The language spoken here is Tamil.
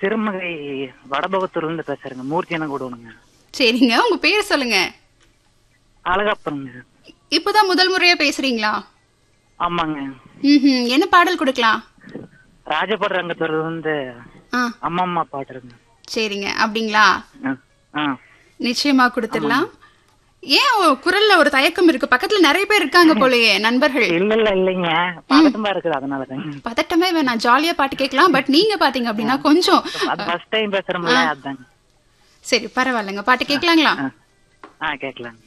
சிறுமகை வடபகத்தூர்ல இருந்து பேசுறேங்க மூர்த்தி என்ன கூடுவனுங்க சரிங்க உங்க பேர் சொல்லுங்க அழகப்பனுங்க இப்பதான் முதல் முறையா பேசுறீங்களா ஆமாங்க ம் என்ன பாடல் கொடுக்கலாம் ராஜபாடு ரங்கத்தூர் வந்து ஆ அம்மா அம்மா பாட்டுருங்க சரிங்க அப்படிங்களா ஆ, ஆ நிச்சயமா கொடுத்துடலாம் ஏன் உ- குரல்ல ஒரு தயக்கம் இருக்கு பக்கத்துல நிறைய பேர் இருக்காங்க போலயே நண்பர்கள் இல்ல இல்ல இல்லைங்க பதட்டமா இருக்குது அதனால தாங்க பதட்டமே வேணாம் ஜாலியா பாட்டு கேட்கலாம் பட் நீங்க பாத்தீங்க அப்படின்னா கொஞ்சம் அது ஃபர்ஸ்ட் டைம் பேசுறோம்ல அதாங்க சரி பரவாயில்லைங்க பாட்டு கேட்கலாங்களா ஆ. ஆ கேட்கலாங்க